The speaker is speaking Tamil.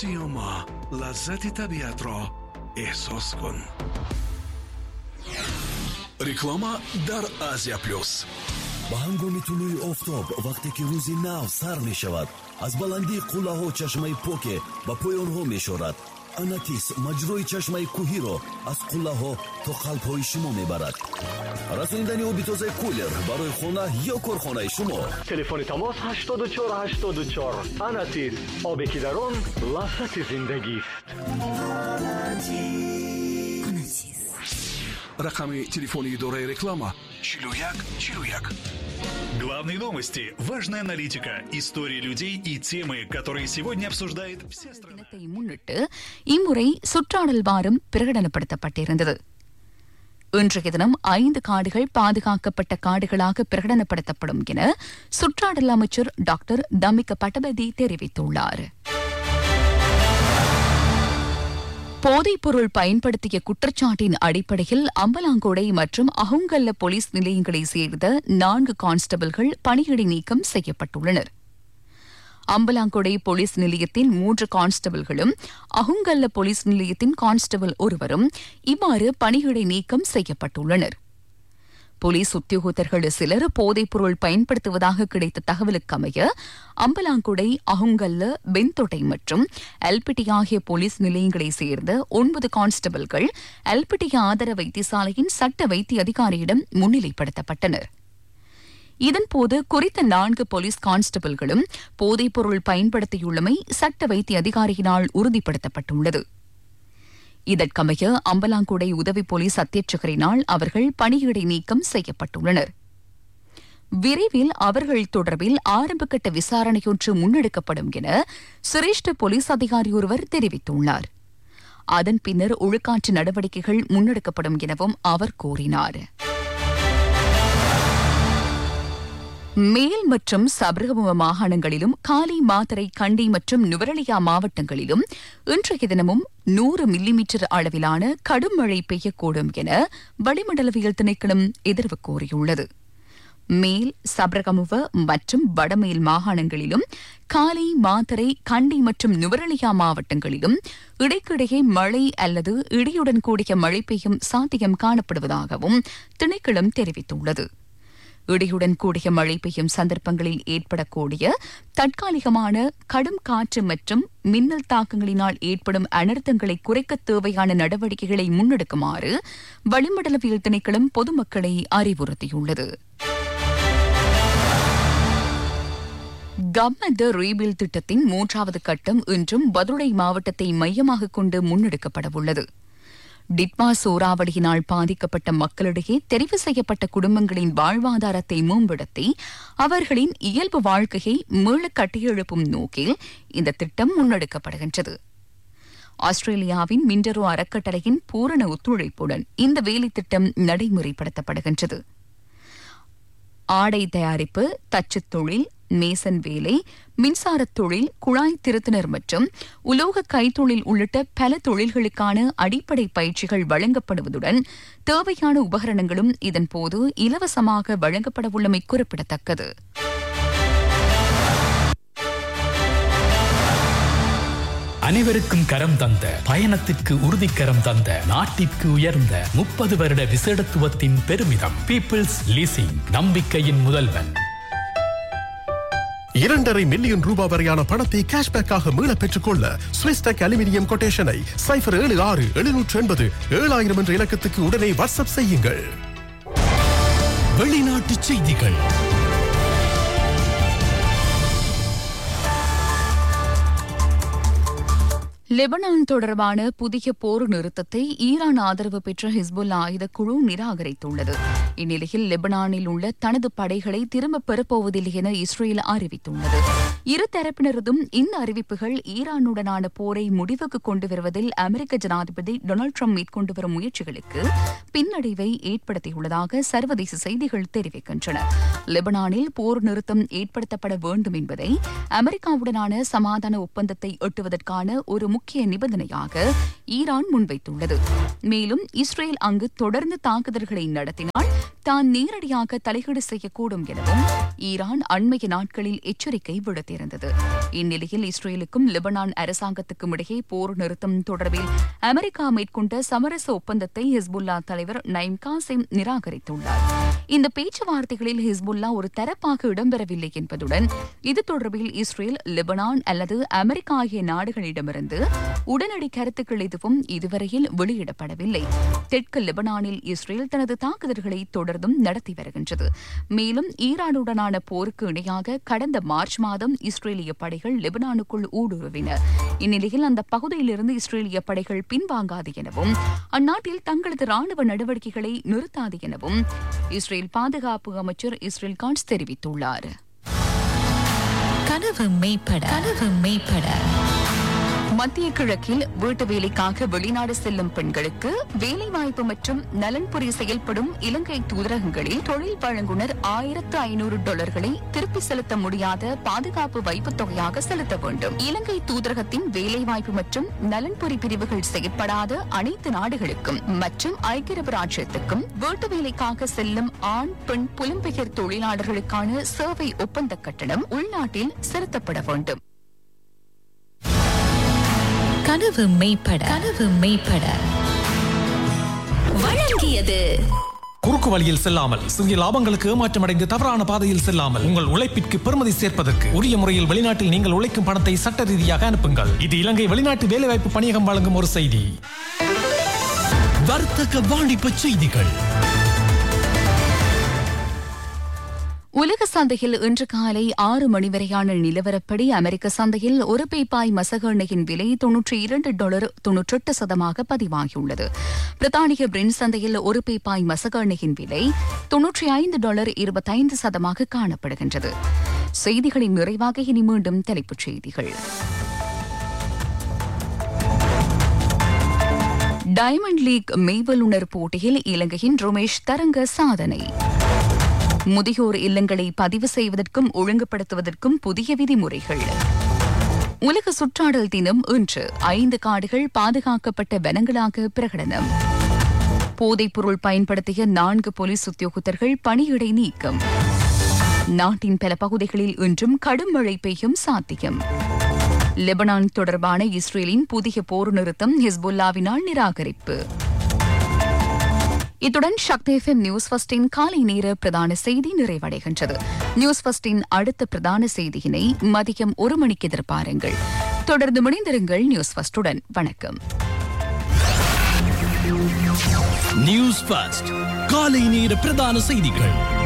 سیاما لذت طبیعت را احساس کن реклама дар азия плюс ба ҳангоми тулӯи офтоб вақте ки рӯзи нав сар мешавад аз баландии қуллаҳо чашмаи поке ба поёнҳо мешорад анатис маҷрои чашмаи кӯҳиро аз қуллаҳо то қалбҳои шумо мебарад расониндани оби тозаи кулер барои хона ё корхонаи шумо телефони тамос 8484 анатис обе ки дар он лафзати зиндагист рақами телефони идораи реклама 4141 Главные новости, важная аналитика, истории людей и темы, которые сегодня обсуждает вся страна. தினத்தை முன்னிட்டு இம்முறை சுற்றாடல் வாரம் பிரகடனப்படுத்தப்பட்டிருந்தது இன்றைய தினம் ஐந்து காடுகள் பாதுகாக்கப்பட்ட காடுகளாக பிரகடனப்படுத்தப்படும் என சுற்றாடல் அமைச்சர் டாக்டர் தமிக பட்டபதி தெரிவித்துள்ளார் போதைப்பொருள் பயன்படுத்திய குற்றச்சாட்டின் அடிப்படையில் அம்பலாங்கோடை மற்றும் அகுங்கல்ல போலீஸ் நிலையங்களைச் சேர்ந்த நான்கு கான்ஸ்டபிள்கள் பணியிடை நீக்கம் செய்யப்பட்டுள்ளனர் அம்பலாங்கொடை போலீஸ் நிலையத்தின் மூன்று கான்ஸ்டபிள்களும் அகுங்கல்ல போலீஸ் நிலையத்தின் கான்ஸ்டபிள் ஒருவரும் இவ்வாறு பணியிடை நீக்கம் செய்யப்பட்டுள்ளனர் போலீஸ் உத்தியோகத்தர்கள் சிலர் போதைப்பொருள் பயன்படுத்துவதாக கிடைத்த தகவலுக்கு அமைய அம்பலாங்குடை அகுங்கல்ல பென்தொட்டை மற்றும் எல்பிடி ஆகிய போலீஸ் நிலையங்களைச் சேர்ந்த ஒன்பது கான்ஸ்டபிள்கள் எல்பிடி ஆதர வைத்தியசாலையின் சட்ட வைத்திய அதிகாரியிடம் முன்னிலைப்படுத்தப்பட்டனர் இதன்போது குறித்த நான்கு போலீஸ் கான்ஸ்டபிள்களும் போதைப்பொருள் பயன்படுத்தியுள்ளமை சட்ட வைத்திய அதிகாரியினால் உறுதிப்படுத்தப்பட்டுள்ளது இதற்கமைய அம்பலாங்குடை உதவி போலீஸ் அத்தியட்சகரினால் அவர்கள் பணியிடை நீக்கம் செய்யப்பட்டுள்ளனர் விரைவில் அவர்கள் தொடர்பில் ஆரம்பகட்ட விசாரணையொன்று முன்னெடுக்கப்படும் என சிரேஷ்ட போலீஸ் அதிகாரி ஒருவர் தெரிவித்துள்ளார் அதன் பின்னர் ஒழுக்காற்று நடவடிக்கைகள் முன்னெடுக்கப்படும் எனவும் அவர் கூறினார் மேல் மற்றும் சபரகமுவ மாகாணங்களிலும் காலி மாத்தரை கண்டி மற்றும் நுவரலியா மாவட்டங்களிலும் இன்றைய தினமும் நூறு மில்லிமீட்டர் அளவிலான கடும் மழை பெய்யக்கூடும் என வளிமண்டலவியல் திணைக்களம் எதிர்வு கூறியுள்ளது மேல் சபரகமுவ மற்றும் வடமேல் மாகாணங்களிலும் காலை மாத்தரை கண்டி மற்றும் நுவரலியா மாவட்டங்களிலும் இடைக்கிடையே மழை அல்லது இடியுடன் கூடிய மழை பெய்யும் சாத்தியம் காணப்படுவதாகவும் திணைக்களம் தெரிவித்துள்ளது இடியுடன் கூடிய மழை பெய்யும் சந்தர்ப்பங்களில் ஏற்படக்கூடிய தற்காலிகமான கடும் காற்று மற்றும் மின்னல் தாக்கங்களினால் ஏற்படும் அனர்த்தங்களை குறைக்க தேவையான நடவடிக்கைகளை முன்னெடுக்குமாறு வளிமண்டலவியல் திணைக்களம் பொதுமக்களை அறிவுறுத்தியுள்ளது கம்மத ரீபில் திட்டத்தின் மூன்றாவது கட்டம் இன்றும் பதுளை மாவட்டத்தை மையமாக கொண்டு முன்னெடுக்கப்படவுள்ளது டிட்மா சூறாவளியினால் பாதிக்கப்பட்ட மக்களிடையே தெரிவு செய்யப்பட்ட குடும்பங்களின் வாழ்வாதாரத்தை மேம்படுத்தி அவர்களின் இயல்பு வாழ்க்கையை மீள கட்டியெழுப்பும் நோக்கில் இந்த திட்டம் முன்னெடுக்கப்படுகின்றது ஆஸ்திரேலியாவின் மிண்டரோ அறக்கட்டளையின் பூரண ஒத்துழைப்புடன் இந்த வேலை திட்டம் நடைமுறைப்படுத்தப்படுகின்றது ஆடை தயாரிப்பு தச்சுத் தொழில் மேசன் வேலை மின்சாரத் தொழில் குழாய் திருத்தினர் மற்றும் உலோக கைத்தொழில் உள்ளிட்ட பல தொழில்களுக்கான அடிப்படை பயிற்சிகள் வழங்கப்படுவதுடன் தேவையான உபகரணங்களும் இதன்போது இலவசமாக வழங்கப்படவுள்ளமை குறிப்பிடத்தக்கது அனைவருக்கும் கரம் தந்த பயணத்திற்கு உறுதிக்கரம் தந்த நாட்டிற்கு உயர்ந்த முப்பது வருட விசேடத்துவத்தின் பெருமிதம் பீப்பிள்ஸ் லீசிங் நம்பிக்கையின் முதல்வன் இரண்டரை மில்லியன் ரூபாய் வரையான பணத்தை கேஷ்பேக்காக மீள பெற்றுக்கொள்ள ஸ்விஸ் டெக் அலுமினியம் கொட்டேஷனை சைபர் ஏழு ஆறு எழுநூற்று எண்பது ஏழாயிரம் என்ற இலக்கத்துக்கு உடனே வாட்ஸ்அப் செய்யுங்கள் வெளிநாட்டு செய்திகள் லெபனான் தொடர்பான புதிய போர் நிறுத்தத்தை ஈரான் ஆதரவு பெற்ற ஹிஸ்புல்லா ஆயுதக் குழு நிராகரித்துள்ளது இந்நிலையில் லெபனானில் உள்ள தனது படைகளை திரும்பப் பெறப்போவதில்லை என இஸ்ரேல் அறிவித்துள்ளது இரு தரப்பினரதும் இந்த அறிவிப்புகள் ஈரானுடனான போரை முடிவுக்கு கொண்டு வருவதில் அமெரிக்க ஜனாதிபதி டொனால்டு ட்ரம்ப் மேற்கொண்டு வரும் முயற்சிகளுக்கு பின்னடைவை ஏற்படுத்தியுள்ளதாக சர்வதேச செய்திகள் தெரிவிக்கின்றன லெபனானில் போர் நிறுத்தம் ஏற்படுத்தப்பட வேண்டும் என்பதை அமெரிக்காவுடனான சமாதான ஒப்பந்தத்தை எட்டுவதற்கான ஒரு முக்கிய முக்கிய நிபந்தனையாக ஈரான் முன்வைத்துள்ளது மேலும் இஸ்ரேல் அங்கு தொடர்ந்து தாக்குதல்களை நடத்தினால் தான் நேரடியாக தலையீடு செய்யக்கூடும் எனவும் ஈரான் அண்மைய நாட்களில் எச்சரிக்கை விடுத்திருந்தது இந்நிலையில் இஸ்ரேலுக்கும் லெபனான் அரசாங்கத்துக்கும் இடையே போர் நிறுத்தம் தொடர்பில் அமெரிக்கா மேற்கொண்ட சமரச ஒப்பந்தத்தை ஹிஸ்புல்லா தலைவர் நைம் காசிம் நிராகரித்துள்ளார் இந்த பேச்சுவார்த்தைகளில் ஹிஸ்புல்லா ஒரு தரப்பாக இடம்பெறவில்லை என்பதுடன் இது தொடர்பில் இஸ்ரேல் லெபனான் அல்லது அமெரிக்கா ஆகிய நாடுகளிடமிருந்து உடனடி கருத்துக்கள் எதுவும் இதுவரையில் வெளியிடப்படவில்லை தெற்கு லெபனானில் இஸ்ரேல் தனது தாக்குதல்களை தொடர்ந்தும் நடத்தி வருகின்றது மேலும் ஈரானுடனான போருக்கு இணையாக கடந்த மார்ச் மாதம் இஸ்ரேலிய படைகள் லெபனானுக்குள் ஊடுருவின இந்நிலையில் அந்த பகுதியிலிருந்து இஸ்ரேலிய படைகள் பின்வாங்காது எனவும் அந்நாட்டில் தங்களது ராணுவ நடவடிக்கைகளை நிறுத்தாது எனவும் இஸ்ரேல் பாதுகாப்பு அமைச்சர் இஸ்ரேல் கான்ஸ் தெரிவித்துள்ளார் கனவு மெய்ப்பட கனவு மெய்ப்பட மத்திய கிழக்கில் வீட்டு வேலைக்காக வெளிநாடு செல்லும் பெண்களுக்கு வேலைவாய்ப்பு மற்றும் நலன்புரி செயல்படும் இலங்கை தூதரகங்களில் தொழில் வழங்குனர் ஆயிரத்து ஐநூறு டாலர்களை திருப்பி செலுத்த முடியாத பாதுகாப்பு வைப்புத் தொகையாக செலுத்த வேண்டும் இலங்கை தூதரகத்தின் வேலைவாய்ப்பு மற்றும் நலன்புரி பிரிவுகள் செயற்படாத அனைத்து நாடுகளுக்கும் மற்றும் ஐக்கிய ராஜ்யத்துக்கும் வீட்டு வேலைக்காக செல்லும் ஆண் பெண் புலம்பெயர் தொழிலாளர்களுக்கான சேவை ஒப்பந்த கட்டணம் உள்நாட்டில் செலுத்தப்பட வேண்டும் கனவு மெய்ப்பட கனவு மெய்ப்பட வழங்கியது குறுக்கு வழியில் செல்லாமல் சிறிய லாபங்களுக்கு ஏமாற்றமடைந்து தவறான பாதையில் செல்லாமல் உங்கள் உழைப்பிற்கு பெருமதி சேர்ப்பதற்கு உரிய முறையில் வெளிநாட்டில் நீங்கள் உழைக்கும் பணத்தை சட்ட ரீதியாக அனுப்புங்கள் இது இலங்கை வெளிநாட்டு வேலைவாய்ப்பு பணியகம் வழங்கும் ஒரு செய்தி வர்த்தக வாணிப செய்திகள் உலக சந்தையில் இன்று காலை ஆறு மணி வரையான நிலவரப்படி அமெரிக்க சந்தையில் ஒரு பீப்பாய் மசக எண்ணெயின் விலை தொன்னூற்றி இரண்டு டாலர் தொன்னூற்றெட்டு சதமாக பதிவாகியுள்ளது பிரித்தானிய பிரின் சந்தையில் ஒரு பீப்பாய் மசக எண்ணெயின் விலை தொன்னூற்றி ஐந்து டாலர் இருபத்தைந்து சதமாக காணப்படுகின்றது செய்திகளின் நிறைவாக இனி மீண்டும் தலைப்புச் செய்திகள் டைமண்ட் லீக் மெய்வல்லுநர் போட்டியில் இலங்கையின் ரோமேஷ் தரங்க சாதனை முதியோர் இல்லங்களை பதிவு செய்வதற்கும் ஒழுங்குபடுத்துவதற்கும் புதிய விதிமுறைகள் உலக சுற்றாடல் தினம் இன்று ஐந்து காடுகள் பாதுகாக்கப்பட்ட வனங்களாக பிரகடனம் போதைப்பொருள் பயன்படுத்திய நான்கு போலீஸ் உத்தியோகத்தர்கள் பணியிடை நீக்கம் நாட்டின் பல பகுதிகளில் இன்றும் கடும் மழை பெய்யும் சாத்தியம் லெபனான் தொடர்பான இஸ்ரேலின் புதிய போர் நிறுத்தம் ஹிஸ்புல்லாவினால் நிராகரிப்பு இத்துடன் சக்தி எஃப்எம் நியூஸ் ஃபஸ்டின் காலை நேர பிரதான செய்தி நிறைவடைகின்றது நியூஸ் ஃபஸ்டின் அடுத்த பிரதான செய்தியினை மதியம் ஒரு மணிக்கு எதிர்பாருங்கள் தொடர்ந்து முடிந்திருங்கள் நியூஸ் ஃபஸ்டுடன் வணக்கம் நியூஸ் ஃபர்ஸ்ட் காலை நேர பிரதான செய்திகள்